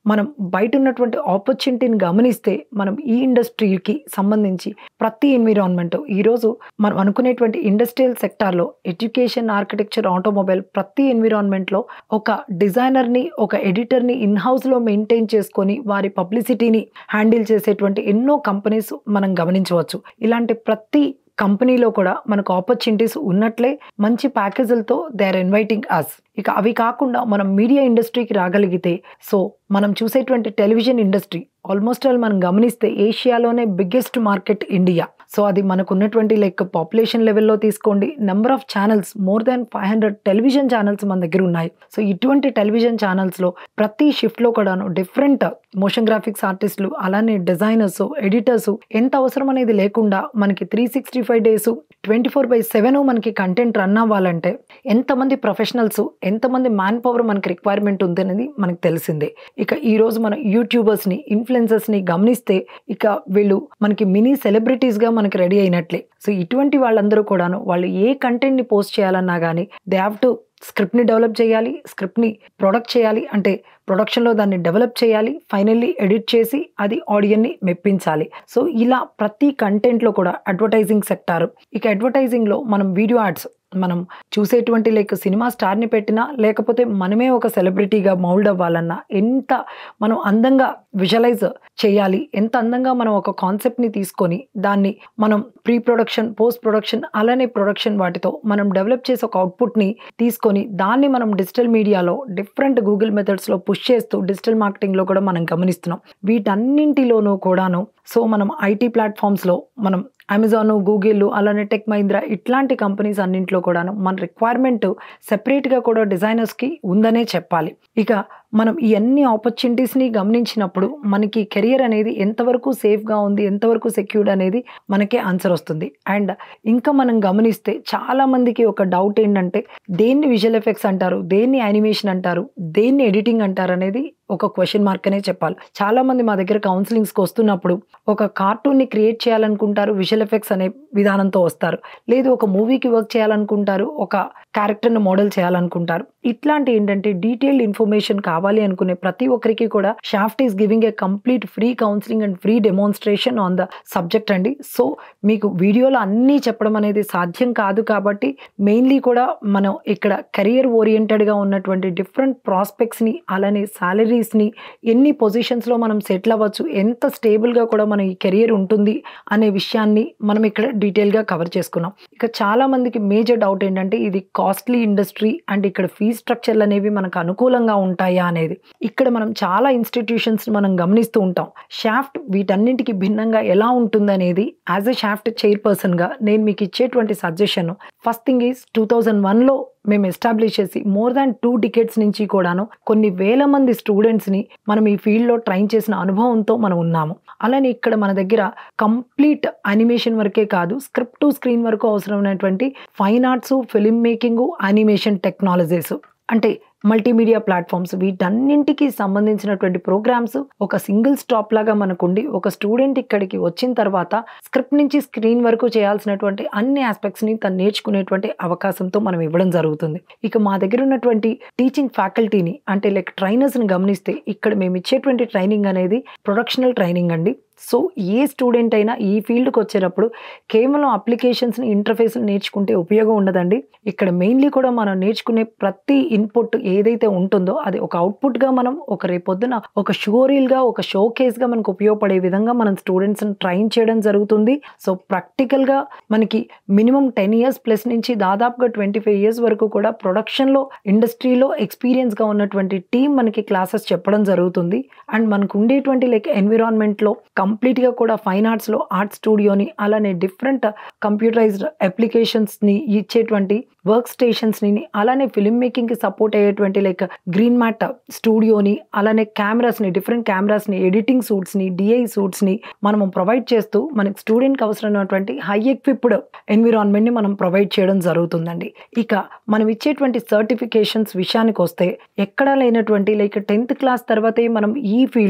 మనం బయట ఉన్నటువంటి ఆపర్చునిటీని గమనిస్తే మనం ఈ ఇండస్ట్రీకి సంబంధించి ప్రతి ఎన్విరాన్మెంట్ ఈరోజు మనం అనుకునేటువంటి ఇండస్ట్రియల్ సెక్టార్లో ఎడ్యుకేషన్ ఆర్కిటెక్చర్ ఆటోమొబైల్ ప్రతి ఎన్విరాన్మెంట్లో ఒక డిజైనర్ని ఒక ఎడిటర్ని ఇన్ హౌస్లో మెయింటైన్ చేసుకొని వారి పబ్లిసిటీని హ్యాండిల్ చేసేటువంటి ఎన్నో కంపెనీస్ మనం గమనించవచ్చు ఇలాంటి ప్రతి కంపెనీలో కూడా మనకు ఆపర్చునిటీస్ ఉన్నట్లే మంచి ప్యాకేజీలతో దే ఆర్ ఇన్వైటింగ్ అస్ ఇక అవి కాకుండా మనం మీడియా ఇండస్ట్రీకి రాగలిగితే సో మనం చూసేటువంటి టెలివిజన్ ఇండస్ట్రీ ఆల్మోస్ట్ ఆల్ మనం గమనిస్తే ఏషియాలోనే బిగ్గెస్ట్ మార్కెట్ ఇండియా సో అది మనకు ఉన్నటువంటి లైక్ పాపులేషన్ లెవెల్లో తీసుకోండి number of channels more than five hundred television channels మన దగ్గర ఉన్నాయి సో ఇటువంటి టెలివిజన్ ఛానల్స్లో ప్రతి షిఫ్ట్లో కూడాను డిఫరెంట్ మోషన్ గ్రాఫిక్స్ ఆర్టిస్టులు అలానే డిజైనర్స్ ఎడిటర్స్ ఎంత అవసరం అనేది లేకుండా మనకి three sixty five days twenty four by seven మనకి కంటెంట్ రన్ అవ్వాలంటే ఎంతమంది ప్రొఫెషనల్స్ ఎంతమంది మ్యాన్ పవర్ మనకి రిక్వైర్మెంట్ ఉంది అనేది మనకు తెలిసిందే ఇక ఈ రోజు మన యూట్యూబర్స్ని ఇన్ఫ్లుయెన్సర్స్ని గమనిస్తే ఇక వీళ్ళు మనకి మినీ సెలబ్రిటీస్గా మనకి రెడీ అయినట్లే సో ఇటువంటి వాళ్ళందరూ కూడాను వాళ్ళు ఏ కంటెంట్ని పోస్ట్ చేయాలన్నా కానీ దే హ్యావ్ టు స్క్రిప్ట్ని డెవలప్ చేయాలి స్క్రిప్ట్ని ప్రొడక్ట్ చేయాలి అంటే ప్రొడక్షన్లో దాన్ని డెవలప్ చేయాలి ఫైనల్లీ ఎడిట్ చేసి అది ఆడియన్ని మెప్పించాలి సో ఇలా ప్రతి కంటెంట్లో కూడా అడ్వర్టైజింగ్ సెక్టార్ ఇక అడ్వర్టైజింగ్లో మనం వీడియో యాడ్స్ మనం చూసేటువంటి లైక్ సినిమా స్టార్ని పెట్టినా లేకపోతే మనమే ఒక సెలబ్రిటీగా మౌల్డ్ అవ్వాలన్నా ఎంత మనం అందంగా విజువలైజ్ చేయాలి ఎంత అందంగా మనం ఒక కాన్సెప్ట్ని తీసుకొని దాన్ని మనం ప్రీ ప్రొడక్షన్ పోస్ట్ ప్రొడక్షన్ అలానే ప్రొడక్షన్ వాటితో మనం డెవలప్ చేసే ఒక అవుట్పుట్ని తీసుకొని దాన్ని మనం డిజిటల్ మీడియాలో డిఫరెంట్ గూగుల్ మెథడ్స్లో పుష్ చేస్తూ డిజిటల్ మార్కెటింగ్లో కూడా మనం గమనిస్తున్నాం వీటన్నింటిలోనూ కూడాను సో మనం ఐటీ ప్లాట్ఫామ్స్లో మనం అమెజాన్ గూగుల్ అలానే టెక్ మహీంద్రా ఇట్లాంటి కంపెనీస్ అన్నింటిలో కూడాను మన రిక్వైర్మెంట్ సెపరేట్గా కూడా డిజైనర్స్కి ఉందనే చెప్పాలి ఇక మనం ఈ అన్ని ఆపర్చునిటీస్ని గమనించినప్పుడు మనకి కెరియర్ అనేది ఎంతవరకు సేఫ్గా ఉంది ఎంతవరకు సెక్యూర్డ్ అనేది మనకే ఆన్సర్ వస్తుంది అండ్ ఇంకా మనం గమనిస్తే చాలా మందికి ఒక డౌట్ ఏంటంటే దేన్ని విజువల్ ఎఫెక్ట్స్ అంటారు దేన్ని యానిమేషన్ అంటారు దేన్ని ఎడిటింగ్ అంటారు అనేది ఒక క్వశ్చన్ మార్క్ అనే చెప్పాలి చాలా మంది మా దగ్గర కౌన్సిలింగ్స్కి వస్తున్నప్పుడు ఒక కార్టూన్ని క్రియేట్ చేయాలనుకుంటారు విజువల్ ఎఫెక్ట్స్ అనే విధానంతో వస్తారు లేదు ఒక మూవీకి వర్క్ చేయాలనుకుంటారు ఒక క్యారెక్టర్ని మోడల్ చేయాలనుకుంటారు ఇట్లాంటి ఏంటంటే డీటెయిల్డ్ ఇన్ఫర్మేషన్ కావాలి అనుకునే ప్రతి ఒక్కరికి కూడా Shaft is giving a complete free counselling and free demonstration on the subject అండి సో మీకు వీడియోలో అన్నీ చెప్పడం అనేది సాధ్యం కాదు కాబట్టి మెయిన్లీ కూడా మనం ఇక్కడ కెరియర్ ఓరియంటెడ్గా ఉన్నటువంటి డిఫరెంట్ ప్రాస్పెక్ట్స్ని అలానే శాలరీస్ని ఎన్ని పొజిషన్స్లో మనం సెటిల్ అవ్వచ్చు ఎంత స్టేబుల్గా కూడా మన ఈ కెరియర్ ఉంటుంది అనే విషయాన్ని మనం ఇక్కడ డీటెయిల్గా కవర్ చేసుకున్నాం ఇక చాలా మందికి మేజర్ డౌట్ ఏంటంటే ఇది కాస్ట్లీ ఇండస్ట్రీ అండ్ ఇక్కడ ఫీ స్ట్రక్చర్లు అనేవి మనకు అనుకూలంగా ఉంటాయా అనేది ఇక్కడ మనం చాలా ఇన్స్టిట్యూషన్స్ మనం గమనిస్తూ ఉంటాం షాఫ్ట్ వీటన్నింటికి భిన్నంగా ఎలా ఉంటుంది అనేది యాజ్ ఎ షాఫ్ట్ చైర్పర్సన్గా నేను మీకు ఇచ్చేటువంటి suggestion first thing is two thousand వన్లో మేము ఎస్టాబ్లిష్ చేసి మోర్ దాన్ టూ టికెట్స్ నుంచి కూడాను కొన్ని వేల మంది స్టూడెంట్స్ని మనం ఈ ఫీల్డ్లో ట్రైన్ చేసిన అనుభవంతో మనం ఉన్నాము అలానే ఇక్కడ మన దగ్గర కంప్లీట్ అనిమేషన్ వరకే కాదు స్క్రిప్ట్ టు స్క్రీన్ వరకు అవసరమైనటువంటి fine arts film making animation technologies అంటే మల్టీమీడియా ప్లాట్ఫామ్స్ వీటన్నింటికి సంబంధించినటువంటి ప్రోగ్రామ్స్ ఒక సింగిల్ స్టాప్ లాగా మనకుండి ఒక స్టూడెంట్ ఇక్కడికి వచ్చిన తర్వాత స్క్రిప్ట్ నుంచి స్క్రీన్ వరకు చేయాల్సినటువంటి అన్ని ఆస్పెక్ట్స్ని తను నేర్చుకునేటువంటి అవకాశంతో మనం ఇవ్వడం జరుగుతుంది ఇక మా దగ్గర ఉన్నటువంటి టీచింగ్ ఫ్యాకల్టీని అంటే లైక్ ట్రైనర్స్ని గమనిస్తే ఇక్కడ మేము ఇచ్చేటువంటి ట్రైనింగ్ అనేది ప్రొడక్షనల్ ట్రైనింగ్ అండి సో ఏ స్టూడెంట్ అయినా ఈ ఫీల్డ్కి వచ్చేటప్పుడు కేవలం అప్లికేషన్స్ని ఇంటర్ఫేస్ని నేర్చుకుంటే ఉపయోగం ఉండదండి ఇక్కడ మెయిన్లీ కూడా మనం నేర్చుకునే ప్రతి ఇన్పుట్ ఏదైతే ఉంటుందో అది ఒక అవుట్పుట్గా మనం ఒక రేపొద్దున ఒక షోరీల్గా ఒక షో కేస్గా మనకు ఉపయోగపడే విధంగా మనం స్టూడెంట్స్ని ట్రైన్ చేయడం జరుగుతుంది సో ప్రాక్టికల్గా మనకి మినిమం టెన్ ఇయర్స్ ప్లస్ నుంచి దాదాపుగా ట్వంటీ ఫైవ్ ఇయర్స్ వరకు కూడా ప్రొడక్షన్లో ఇండస్ట్రీలో ఎక్స్పీరియన్స్గా ఉన్నటువంటి టీం మనకి క్లాసెస్ చెప్పడం జరుగుతుంది అండ్ మనకు ఉండేటువంటి లైక్ ఎన్విరాన్మెంట్లో కంప్లీట్గా కూడా ఫైన్ ఆర్ట్స్లో ఆర్ట్ స్టూడియోని అలానే డిఫరెంట్ కంప్యూటరైజ్డ్ అప్లికేషన్స్ని ఇచ్చేటువంటి వర్క్ స్టేషన్స్ని అలానే ఫిల్మ్ మేకింగ్కి సపోర్ట్ అయ్యేటువంటి లైక్ గ్రీన్ మ్యాట్ స్టూడియోని అలానే కెమెరాస్ని డిఫరెంట్ కెమెరాస్ని ఎడిటింగ్ సూట్స్ని డిఐ సూట్స్ని మనము ప్రొవైడ్ చేస్తూ మనకి స్టూడెంట్కి అవసరమైనటువంటి హై ఎక్విప్డ్ ఎన్విరాన్మెంట్ని మనం ప్రొవైడ్ చేయడం జరుగుతుందండి ఇక మనం ఇచ్చేటువంటి సర్టిఫికేషన్స్ విషయానికి వస్తే ఎక్కడా లేనటువంటి లైక్ టెన్త్ క్లాస్ తర్వాతే మనం ఈ ఫీల్డ్లో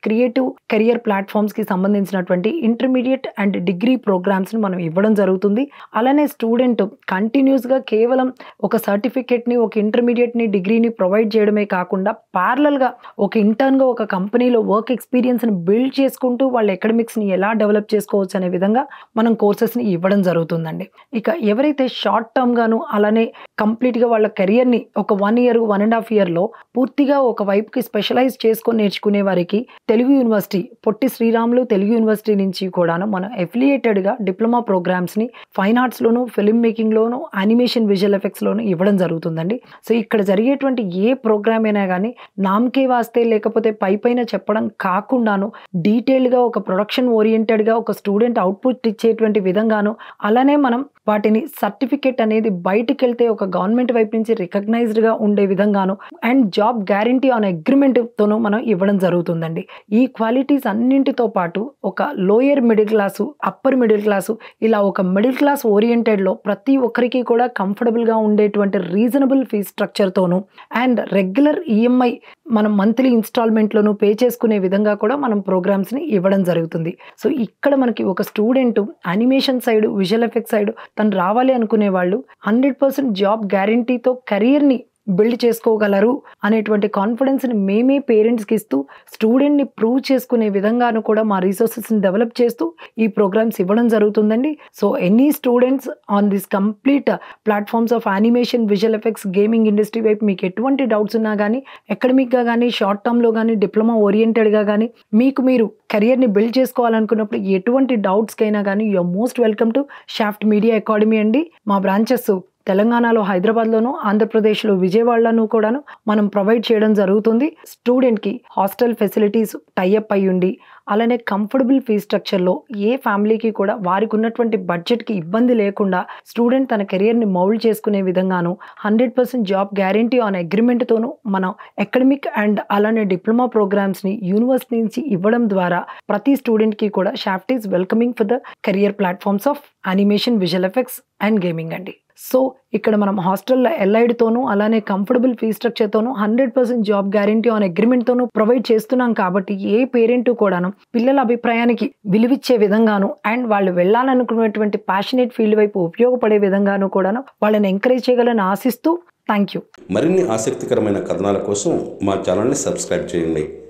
క్రియేటివ్ కెరియర్ ప్లాట్ఫామ్స్కి సంబంధించినటువంటి ఇంటర్మీడియట్ అండ్ డిగ్రీ ప్రోగ్రామ్స్ని మనం ఇవ్వడం జరుగుతుంది అలానే స్టూడెంట్ కంటిన్యూస్గా కేవలం ఒక సర్టిఫికేట్ని ఒక ఇంటర్మీడియట్ని డిగ్రీని ప్రొవైడ్ చేయడమే కాకుండా ప్యారలల్గా ఒక ఇంటర్న్గా ఒక కంపెనీలో వర్క్ ఎక్స్పీరియన్స్ని బిల్డ్ చేసుకుంటూ వాళ్ళ ఎకడమిక్స్ని ఎలా డెవలప్ చేసుకోవచ్చు అనే విధంగా మనం కోర్సెస్ని ఇవ్వడం జరుగుతుందండి ఇక ఎవరైతే షార్ట్ టర్మ్గాను అలానే కంప్లీట్గా వాళ్ళ కెరియర్ని ఒక one year one and half ఇయర్లో పూర్తిగా ఒక వైపుకి స్పెషలైజ్ చేసుకొని నేర్చుకునే వారికి తెలుగు యూనివర్సిటీ పొట్టి శ్రీరాములు తెలుగు యూనివర్సిటీ నుంచి కూడాను మనం ఎఫిలియేటెడ్గా డిప్లొమా ప్రోగ్రామ్స్ని ఫైన్ ఆర్ట్స్లోను ఫిల్మ్ మేకింగ్లోను యానిమేషన్ విజువల్ ఎఫెక్ట్స్లోను ఇవ్వడం జరుగుతుందండి సో ఇక్కడ జరిగేటువంటి ఏ ప్రోగ్రామ్ అయినా కానీ నామకే వాస్తే లేకపోతే పై పైన చెప్పడం కాకుండాను డీటెయిల్గా ఒక ప్రొడక్షన్ ఓరియంటెడ్గా ఒక స్టూడెంట్ అవుట్పుట్ ఇచ్చేటువంటి విధంగాను అలానే మనం వాటిని సర్టిఫికేట్ అనేది బయటికి వెళ్తే ఒక గవర్నమెంట్ వైపు నుంచి రికగ్నైజ్డ్గా ఉండే విధంగాను అండ్ జాబ్ గ్యారంటీ ఆన్ అగ్రిమెంట్తోనూ మనం ఇవ్వడం జరుగుతుందండి ఈ క్వాలిటీస్ అన్నింటితో పాటు ఒక lower middle class upper middle class ఇలా ఒక మిడిల్ క్లాస్ ఓరియంటెడ్లో ప్రతి ఒక్కరికి కూడా కంఫర్టబుల్గా ఉండేటువంటి రీజనబుల్ ఫీ స్ట్రక్చర్తోనూ అండ్ రెగ్యులర్ ఈఎంఐ మనం మంత్లీ ఇన్స్టాల్మెంట్లోనూ పే చేసుకునే విధంగా కూడా మనం ప్రోగ్రామ్స్ని ఇవ్వడం జరుగుతుంది సో ఇక్కడ మనకి ఒక student animation side visual effect side తను రావాలి అనుకునే వాళ్ళు హండ్రెడ్ పర్సెంట్ జాబ్ గ్యారంటీతో కెరియర్ని బిల్డ్ చేసుకోగలరు అనేటువంటి కాన్ఫిడెన్స్ని మేమే పేరెంట్స్కి ఇస్తూ స్టూడెంట్ని ప్రూవ్ చేసుకునే విధంగాను కూడా మా రీసోర్సెస్ని డెవలప్ చేస్తూ ఈ ప్రోగ్రామ్స్ ఇవ్వడం జరుగుతుందండి so any students on this complete platforms of animation visual effects gaming industry వైపు మీకు ఎటువంటి డౌట్స్ ఉన్నా కానీ అకాడమిక్గా కానీ షార్ట్ టర్మ్లో కానీ డిప్లొమా ఓరియంటెడ్గా కానీ మీకు మీరు కెరియర్ని బిల్డ్ చేసుకోవాలనుకున్నప్పుడు ఎటువంటి డౌట్స్కైనా కానీ you're most welcome to Shaft media academy అండి మా బ్రాంచెస్ తెలంగాణలో హైదరాబాద్లోను ఆంధ్రప్రదేశ్లో విజయవాడలోను కూడాను మనం ప్రొవైడ్ చేయడం జరుగుతుంది స్టూడెంట్కి హాస్టల్ ఫెసిలిటీస్ టైఅప్ అయి ఉండి అలానే కంఫర్టబుల్ ఫీ స్ట్రక్చర్లో ఏ ఫ్యామిలీకి కూడా వారికి ఉన్నటువంటి బడ్జెట్కి ఇబ్బంది లేకుండా స్టూడెంట్ తన కెరియర్ని మౌల్డ్ చేసుకునే విధంగాను hundred percent job guarantee on అగ్రిమెంట్తోనూ మనం అకాడమిక్ అండ్ అలానే డిప్లొమా ప్రోగ్రామ్స్ని యూనివర్సిటీ నుంచి ఇవ్వడం ద్వారా ప్రతి స్టూడెంట్కి కూడా Shaft is welcoming for the career platforms of animation visual effects and gaming అండి సో ఇక్కడ మనం హాస్టల్లో ఎల్ఐడితోనూ అలానే కంఫర్టబుల్ ఫీ స్ట్రక్చర్తోనూ hundred percent job guarantee on అగ్రిమెంట్తోనూ ప్రొవైడ్ చేస్తున్నాం కాబట్టి ఏ పేరెంట్ కూడాను పిల్లల అభిప్రాయానికి విలువిచ్చే విధంగాను అండ్ వాళ్ళు వెళ్ళాలనుకున్నటువంటి ప్యాషనేట్ ఫీల్డ్ వైపు ఉపయోగపడే విధంగాను కూడాను వాళ్ళని ఎంకరేజ్ చేయగలని ఆశిస్తూ థ్యాంక్ యూ మరిన్ని ఆసక్తికరమైన కథనాల కోసం మా ఛానల్ని సబ్స్క్రైబ్ చేయండి